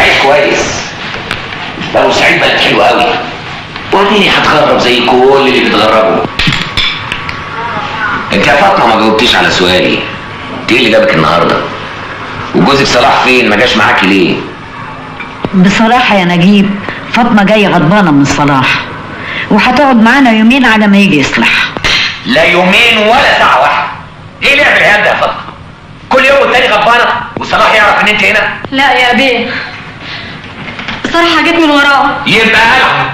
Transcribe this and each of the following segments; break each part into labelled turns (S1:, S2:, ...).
S1: عيش كويس لا بورسعيد بلد حلوه قوي واديني هتغرب زي كل اللي بيتغربوا انت يا فاطمه ما جاوبتيش على سؤالي انت ايه اللي جابك النهارده وجوزك صلاح فين ما جاش معاكي ليه
S2: بصراحة يا نجيب فاطمة جاية غضبانة من صلاح وهتقعد معانا يومين على ما يجي يصلح
S1: لا يومين ولا ساعه واحده ايه لعب العيال ده يا فاطمه كل يوم والتاني غضبانه وصلاح يعرف ان انت هنا
S3: لا يا بيه صراحة جيت من وراه
S1: يبقى قلع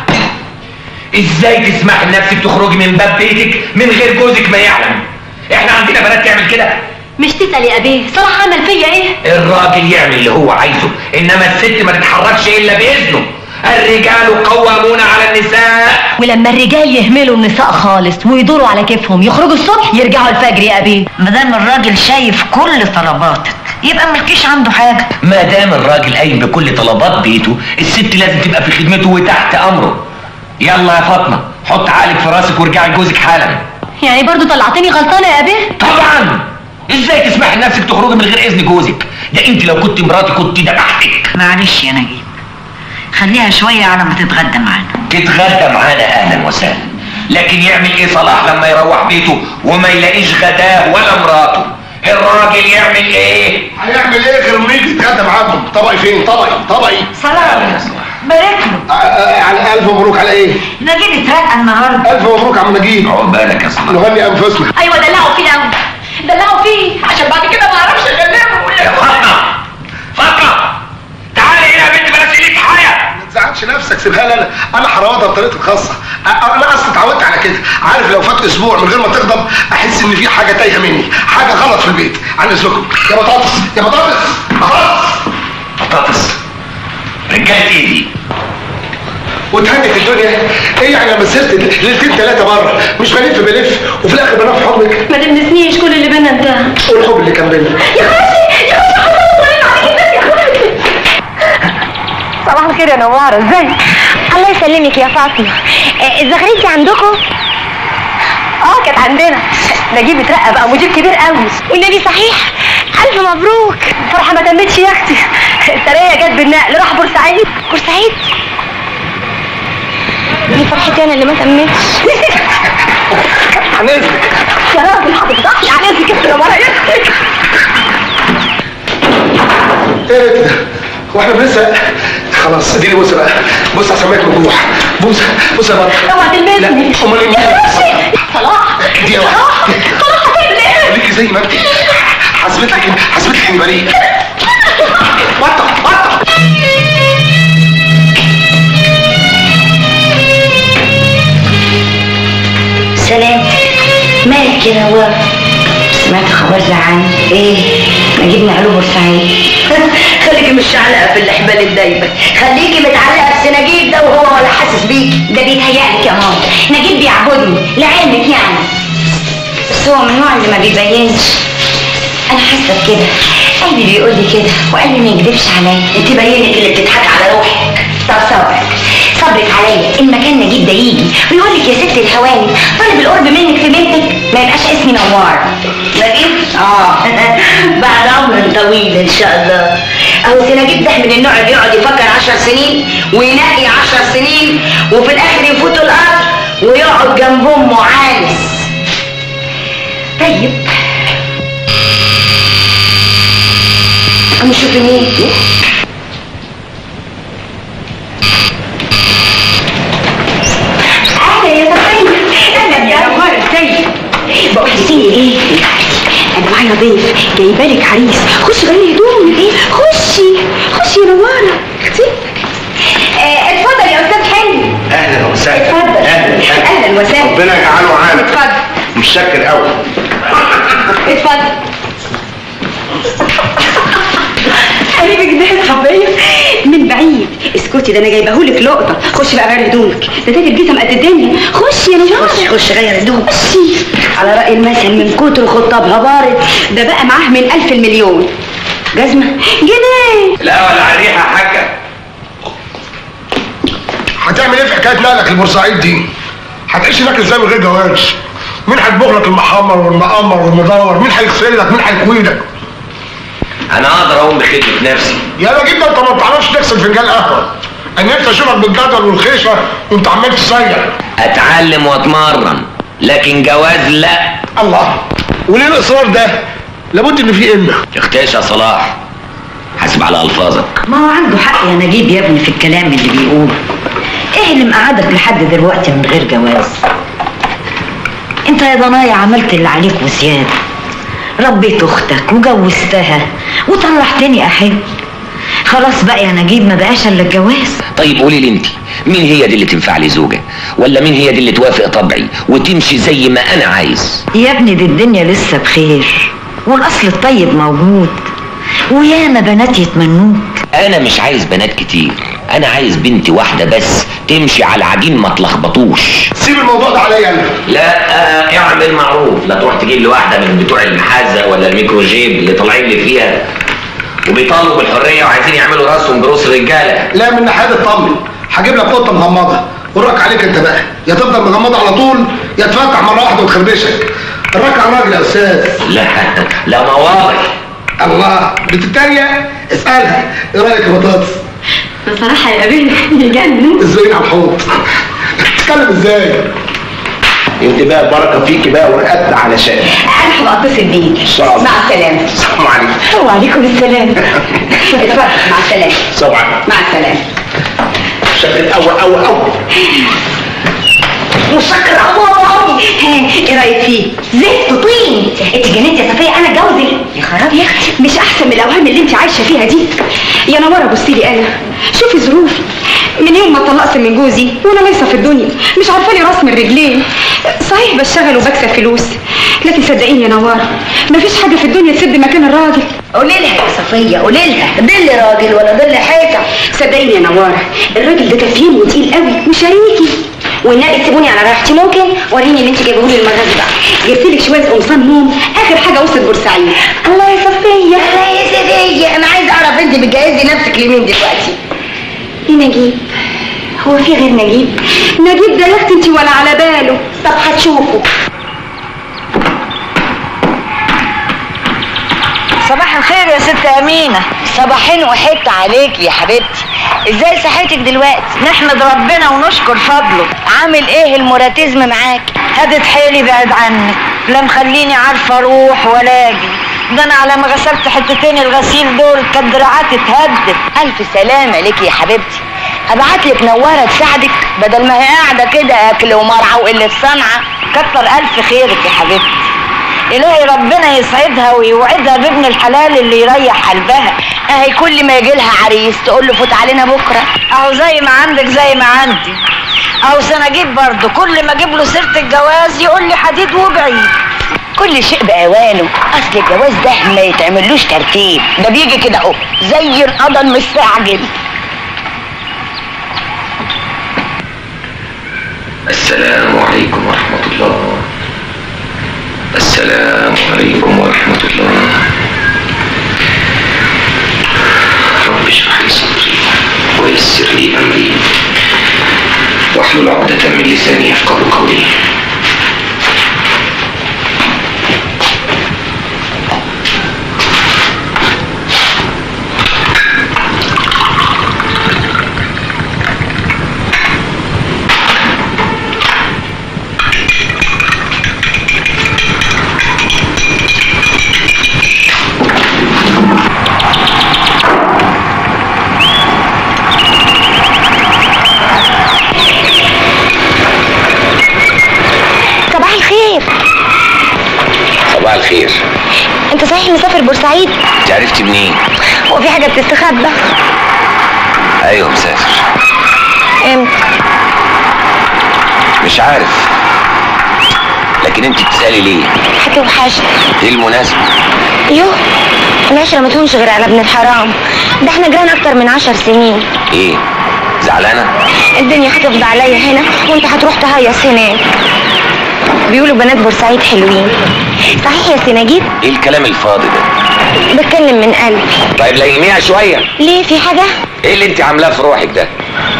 S1: ازاي تسمح لنفسك تخرجي من باب بيتك من غير جوزك ما يعلم احنا عندنا بنات تعمل كده
S3: مش تسأل يا أبيه صلاح عمل فيا إيه؟
S1: الراجل يعمل اللي هو عايزه انما الست ما تتحركش الا باذنه الرجال قوامون على النساء
S3: ولما الرجال يهملوا النساء خالص ويدوروا على كيفهم يخرجوا الصبح يرجعوا الفجر يا أبيه
S2: مادام الراجل شايف كل طلباتك يبقى ملكيش عنده حاجة
S1: ما دام الراجل قايم بكل طلبات بيته الست لازم تبقى في خدمته وتحت امره يلا يا فاطمه حط عقلك في راسك وارجعي لجوزك حالا
S3: يعني برضو طلعتني غلطانة يا أبيه؟
S1: طبعا ازاي تسمحي لنفسك تخرجي من غير اذن جوزك ده انت لو كنت مراتي كنت ذبحتك
S2: معلش يا نجيب خليها شوية على ما تتغدى معانا
S1: تتغدى معانا اهلا وسهلا لكن يعمل ايه صلاح لما يروح بيته وما يلاقيش غداه ولا مراته الراجل يعمل ايه
S4: هيعمل ايه غير انه يجي يتغدى معاكم طبقي فين طبقي طبقي
S2: سلام بارك له
S4: آه، آه، على الف مبروك على ايه
S2: نجيب اترقى النهارده
S4: الف مبروك يا عم نجيب
S1: عقبالك يا صلاح
S4: نغني انفسنا
S3: أيوة دلعوا فيه الأول دلعوا فيه عشان بعد كده ما أعرفش أكلمه
S1: يا فاطمه فاطمه تعالي هنا يا بنت بلاش ليك حياه
S4: ما تزعلش نفسك سيبها لي انا انا هروضها بطريقتي الخاصه آه، انا اصلا اتعودت على كده عارف لو فات اسبوع من غير ما تغضب احس ان في حاجه تايهه مني حاجه غلط في البيت عن اذنكم يا بطاطس يا بطاطس بطاطس
S1: بطاطس رجاله ايه دي
S4: وتهنت الدنيا ايه يعني لما سرت ليلتين ثلاثه بره مش بلف بلف وفي الاخر بنام في حضنك
S3: ما تلمسنيش كل اللي بينا انتهى
S4: والحب اللي كان بينا
S3: يا خالتي يا خالتي حضرتك عليك الناس يا خالتي صباح الخير يا نوارة ازاي؟
S5: الله يسلمك يا فاطمه آه، الزغريد دي عندكم
S3: اه كانت عندنا نجيب اترقى بقى مدير كبير قوي
S5: والنبي صحيح الف مبروك
S3: فرحه ما تمتش يا اختي الترقيه جت بالنقل راح بورسعيد
S5: بورسعيد دي فرحتي انا اللي ما تمتش
S4: هنزل
S3: يا راجل هتفضحي على اذنك انت يا مرة يا اختي
S4: ايه ده هو احنا لسه خلاص اديني بص بقى بص عشان ماك مجروح بص بص يا بطل
S3: اوعى تلمسني
S4: لا امال ايه
S3: يا راشد صلاح
S4: دي واحدة.
S3: صلاح صلاح هتعمل ايه؟
S4: خليكي زي ما انت حسبت لك حسبت لك اني بريء بطل بطل
S2: سلام مالك يا نوار سمعت خبر زعلان ايه نجيب نعلو بورسعيد
S6: خليكي مش علقه في الحبال الدايبه خليكي متعلقه في سناجيب ده وهو ولا حاسس بيكي
S2: ده بيتهيألك يا ماما نجيب بيعبدني لعلمك يعني بس هو من النوع اللي ما بيبينش انا حاسه بكده قلبي بيقول لي كده وقلبي ما يكذبش عليا
S6: انت باينك اللي بتضحكي على روحك
S2: طب صبرك صبرك عليا المكان نجيب ده يجي ويقول لك يا ست الهواني طالب القرب منك في بنتك ما يبقاش اسمي نوار
S6: نجيب اه بعد عمر طويل ان شاء الله اهو سنجيب ده من النوع اللي يقعد يفكر عشر سنين وينقي عشر سنين وفي الاخر يفوتوا الارض ويقعد جنب امه عانس
S2: طيب
S6: انا شوف مين
S2: اهلا يا صفية اهلا يا نوار ازيك بقول لك ايه انا معايا ضيف جايبالك عريس خشي غيري هدومك ايه خشي خشي يا نوارة اختي آه، اتفضل يا استاذ حلمي
S4: اهلا وسهلا
S2: اتفضل اهلا وسهلا
S4: ربنا يجعله عامل
S2: اتفضل
S4: متشكر قوي
S2: اتفضل حبيبك ده صحابية من بعيد اسكتي ده انا جايبهولك لقطة خشي بقى غير هدومك ده ده الجسم قد الدنيا خشي يا نوارة
S6: خش خش غير هدومك
S2: خشي
S6: على رأي المثل من كتر خطابها بارد
S2: ده بقى معاه من ألف المليون
S6: جزمة
S2: جنيه
S1: لا ولا على الريحه يا حاجه
S4: هتعمل ايه في حكايه نقلك لبورسعيد دي هتعيش هناك ازاي من غير جواز مين هيطبخ لك المحمر والمقمر والمدور مين هيغسل لك مين هيكوي لك
S1: انا اقدر اقوم بخدمه نفسي
S4: يا نجيب ده انت ما بتعرفش تغسل فنجان قهوه انا نفسي اشوفك بالجدول والخيشه وانت عمال تصيح
S1: اتعلم واتمرن لكن جواز لا
S4: الله وليه الاصرار ده لابد ان في امه
S1: اختيش يا صلاح حاسب على الفاظك
S6: ما هو عنده حق يا نجيب يا ابني في الكلام اللي بيقوله ايه اللي مقعدك لحد دلوقتي من غير جواز انت يا ضنايا عملت اللي عليك وزياده ربيت اختك وجوزتها وطلعتني احب خلاص بقى يا نجيب ما بقاش الا الجواز
S1: طيب قولي لي انت مين هي دي اللي تنفع لي زوجة ولا مين هي دي اللي توافق طبعي وتمشي زي ما انا عايز
S6: يا ابني دي الدنيا لسه بخير والاصل الطيب موجود وياما بنات يتمنوك
S1: انا مش عايز بنات كتير انا عايز بنت واحدة بس تمشي على العجين ما تلخبطوش
S4: سيب الموضوع ده عليا انا
S1: لا آه، اعمل معروف لا تروح تجيب لي واحدة من بتوع المحازة ولا الميكروجيب اللي طالعين لي فيها وبيطالبوا بالحرية وعايزين يعملوا راسهم بروس الرجالة
S4: لا من ناحيه اطمن هجيب لك قطه مغمضه وراك عليك انت بقى يا تفضل مغمضه على طول يا تفتح مره واحده وتخربشك الراك على الراجل يا استاذ
S1: لا لا ما واضح
S4: الله بتتريق اسالها ايه رايك يا بطاطس
S2: بصراحة يا بنت يجنن
S4: ازاي على الحوض تتكلم ازاي
S7: انت بقى بركه فيكي بقى ورقدت على شأن
S6: انا هبقى اتصل بيك
S7: شاء الله.
S6: مع السلامه
S7: السلام عليكم
S6: وعليكم السلام اتفضل مع السلامه
S7: طبعا
S6: مع السلامه
S7: شكل اول اول اول
S6: مسكر قوي قوي ها ايه رايك فيه زفت وطين انت جننت يا صفيه انا اتجوز يا خراب يا اختي
S2: مش احسن من الاوهام اللي انت عايشه فيها دي يا نوره بصي لي انا شوفي ظروفي من يوم ما اتطلقت من جوزي وانا ليسه في الدنيا مش عارفه لي راس من رجلين صحيح بشتغل وبكسب فلوس لكن صدقيني يا نواره مفيش حاجه في الدنيا تسد مكان الراجل
S6: قولي لها يا صفيه قولي لها ضل راجل ولا ضل حيطه
S2: صدقيني يا نواره الراجل ده كفيل وتقيل قوي وشريكي
S6: والنبي تسيبوني على راحتي ممكن وريني اللي انت جايبه لي المره دي بقى
S2: جبت لك شويه قمصان نوم اخر حاجه وصلت بورسعيد
S6: الله يا صفيه الله يا صفيه انا عايزه اعرف انت بتجهزي نفسك لمين دلوقتي
S2: ايه نجيب هو في غير نجيب نجيب ده يا اختي انت ولا على باله
S6: طب هتشوفوا صباح الخير يا ست أمينة صباحين وحت عليك يا حبيبتي ازاي صحتك دلوقتي نحمد ربنا ونشكر فضله عامل ايه الموراتيزم معاك هدت حيلي بعد عنك لا مخليني عارفه اروح ولا اجي ده انا على ما غسلت حتتين الغسيل دول كانت دراعاتي اتهدت الف سلامه ليكي يا حبيبتي ابعت لك نوره تساعدك بدل ما هي قاعده كده اكل ومرعى وقله صنعه كتر الف خيرك يا حبيبتي إلهي ربنا يسعدها ويوعدها بابن الحلال اللي يريح قلبها اهي كل ما يجي لها عريس تقول له فوت علينا بكره اهو زي ما عندك زي ما عندي اهو سنجيب برضه كل ما اجيب له سيره الجواز يقول لي حديد وبعيد كل شيء باوانه اصل الجواز ده ما يتعملوش ترتيب ده بيجي كده اهو زي القضا المستعجل
S1: السلام عليكم ورحمة الله السلام عليكم ورحمة الله رب اشرح لي صدري ويسر لي أمري واحلل عقدة من لساني يفقه قولي
S5: صباح الخير
S1: صباح الخير
S5: انت صحيح مسافر بورسعيد
S1: انت عرفتي منين؟
S5: هو في حاجه بتستخبى
S1: ايوه مسافر
S5: امتى
S1: مش عارف لكن انت بتسألي ليه؟
S5: هتوحشني
S1: ايه المناسبة؟
S5: يوه العشرة ما تهونش غير على ابن الحرام ده احنا جيران اكتر من عشر سنين
S1: ايه؟ زعلانة؟
S5: الدنيا هتفضى عليا هنا وانت هتروح تهيص هناك بيقولوا بنات بورسعيد حلوين صحيح يا سناجيب
S1: ايه الكلام الفاضي ده؟
S5: بتكلم من قلبي
S1: طيب ليميها شوية
S5: ليه في حاجة
S1: ايه اللي انت عاملاه في روحك ده؟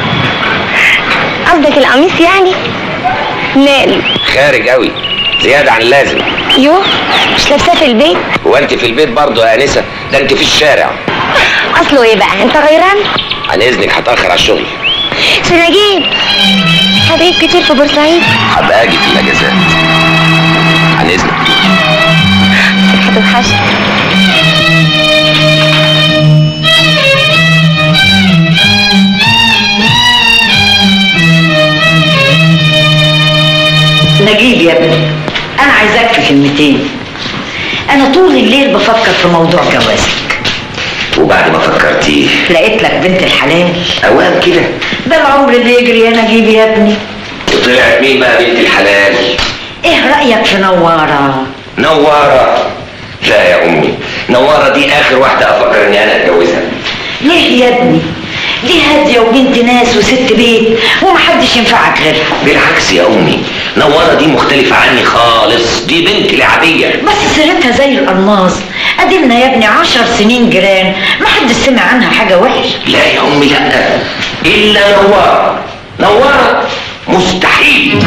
S5: قصدك القميص يعني ماله
S1: خارج قوي زيادة عن اللازم
S5: يوه مش لابساه في البيت
S1: هو انت في البيت برضه يا انسة ده انت في الشارع
S5: اصله ايه بقى انت غيران
S1: عن اذنك هتاخر على الشغل
S5: سنجيب حبايب كتير في بورسعيد
S1: هبقى اجي في الاجازات عن اذنك
S5: هتوحشني
S6: نجيب يا ابني انا عايزاك في كلمتين انا طول الليل بفكر في موضوع جوازك
S1: وبعد ما فكرتي
S6: لقيت لك بنت الحلال
S1: اوام كده
S6: ده العمر اللي يجري يا نجيب يا ابني
S1: وطلعت مين بقى بنت الحلال
S6: ايه رايك في نواره
S1: نوارة لا يا امي نوارة دي اخر واحدة افكر اني انا اتجوزها
S6: ليه يا ابني دي هاديه وبنت ناس وست بيت ومحدش ينفعك غيرها
S1: بالعكس يا امي نوارة دي مختلفة عني خالص دي بنت لعبية
S6: بس سيرتها زي الالماس اديلنا يا ابني عشر سنين جيران محدش سمع عنها حاجه وحشه
S1: لا يا امي لا الا نوارة نوارة مستحيل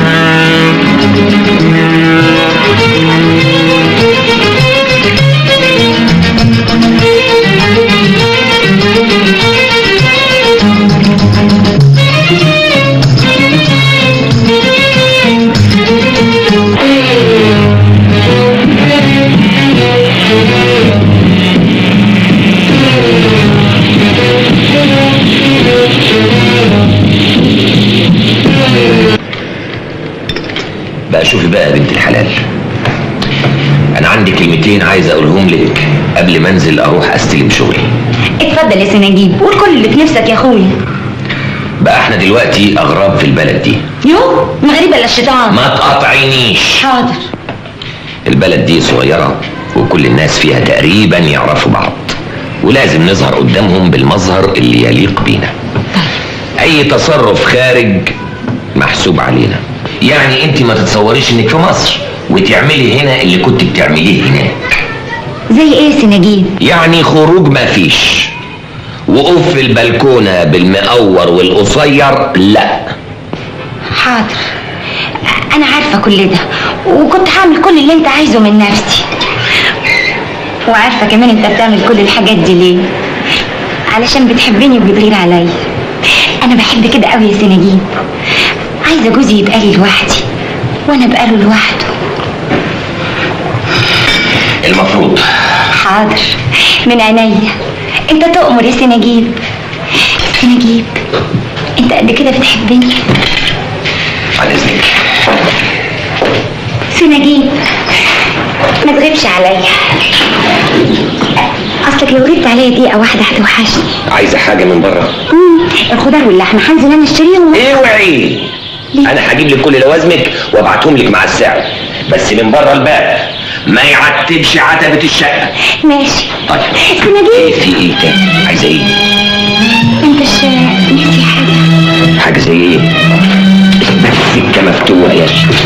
S1: بقى شوفي بقى يا بنت الحلال انا عندي كلمتين عايز اقولهم لك قبل ما انزل اروح استلم شغلي
S5: اتفضل يا سنجيب قول كل اللي في نفسك يا اخويا
S1: بقى احنا دلوقتي اغراب في البلد دي
S5: يو مغربة الا الشيطان
S1: ما تقاطعينيش
S5: حاضر
S1: البلد دي صغيرة وكل الناس فيها تقريبا يعرفوا بعض ولازم نظهر قدامهم بالمظهر اللي يليق بينا اي تصرف خارج محسوب علينا يعني انت ما تتصوريش انك في مصر وتعملي هنا اللي كنت بتعمليه هناك
S5: زي ايه يا سنجيب
S1: يعني خروج ما فيش وقف في البلكونة بالمقور والقصير لا
S5: حاضر انا عارفه كل ده وكنت هعمل كل اللي انت عايزه من نفسي وعارفه كمان انت بتعمل كل الحاجات دي ليه علشان بتحبني وبتغير عليا انا بحب كده قوي يا سنجيب عايزه جوزي يبقى لي لوحدي وانا ابقى له لوحده
S1: المفروض
S5: حاضر من عينيا انت تؤمر يا سنجيب سنجيب انت قد كده بتحبني
S1: عن اذنك
S5: سنجيب ما تغيبش عليا اصلك لو غبت عليا دقيقه واحده هتوحشني
S1: عايزة حاجة من بره
S5: مم، الخضار واللحمه هنزل انا اشتريهم
S1: اوعي انا هجيب لك كل لوازمك وابعتهم لك مع السعر بس من بره الباب ما يعتبش عتبة الشقة
S5: ماشي
S1: طيب ايه
S5: سنجيب
S1: في ايه تاني عايزة ايه
S5: انت ش نفسي حاجه
S1: حاجة زي ايه السكة مفتوحة يا شيخ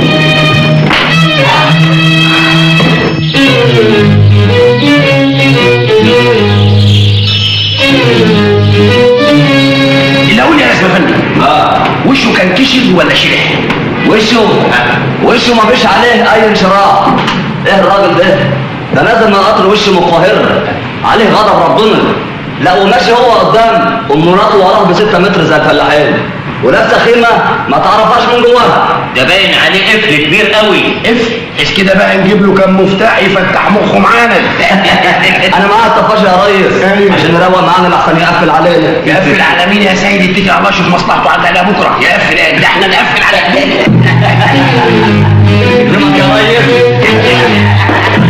S7: الاول يا اسم فندم اه وشه كان كشف ولا شرح
S8: وشه وشه ما فيش عليه اي انشراح ايه الراجل ده ده نازل من قطر وشه من القاهره عليه غضب ربنا لا وماشي هو قدام ومراته وراه بستة متر زي الفلاحين ولابسه خيمه ما تعرفهاش من جواها
S1: ده باين عليه قفل كبير قوي
S7: اف مش كده بقى نجيب له كام مفتاح يفتح مخه معانا
S8: انا معايا الطفاش يا ريس
S7: أيوة.
S8: عشان نروق معانا لحسن يقفل علينا
S7: يقفل على مين يا سيدي اتكل على الله شوف مصلحته عندنا بكره يقفل إيه؟ ده احنا نقفل على
S8: يكرمك يا ريس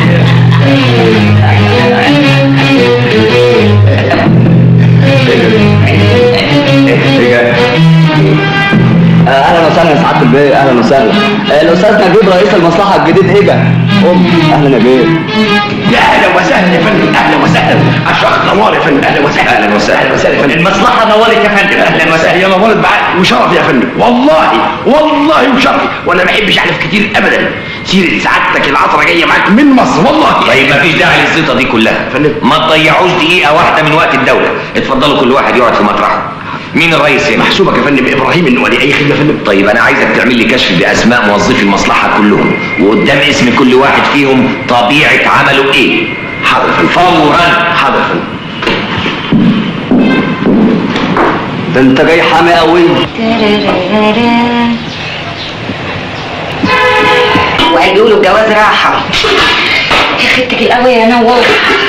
S8: آه، اهلا وسهلا يا سعاده البيه اهلا وسهلا آه، الاستاذ نجيب رئيس المصلحه الجديد هجا قوم اهلا نجيب
S7: يا اهلا وسهلا يا فندم اهلا وسهلا اشرق نوار يا فندم اهلا وسهلا اهلا وسهلا اهلا وسهلا يا فندم
S1: المصلحة نورك يا فندم
S7: اهلا وسهلا يا نورت معاك وشرف يا فندم والله والله وشرف وانا ما بحبش احلف كتير ابدا سيره سعادتك العطره جايه معاك من مصر والله
S1: طيب مفيش داعي للزيطة دي كلها
S7: فندم.
S1: ما تضيعوش دقيقة واحدة من وقت الدولة اتفضلوا كل واحد يقعد في مطرحه مين الرئيس هنا؟
S7: محسوبك يا فندم ابراهيم النوالي اي خدمه يا فندم
S1: طيب انا عايزك تعمل لي كشف باسماء موظفي المصلحة كلهم وقدام اسم كل واحد فيهم طبيعة عمله ايه
S7: حاضر يا فندم
S8: فورا
S7: حاضر يا فندم
S8: ده انت جاي حامي قوي
S6: وقال بيقولوا الجواز راحه
S5: يا خدتك القوي يا نوار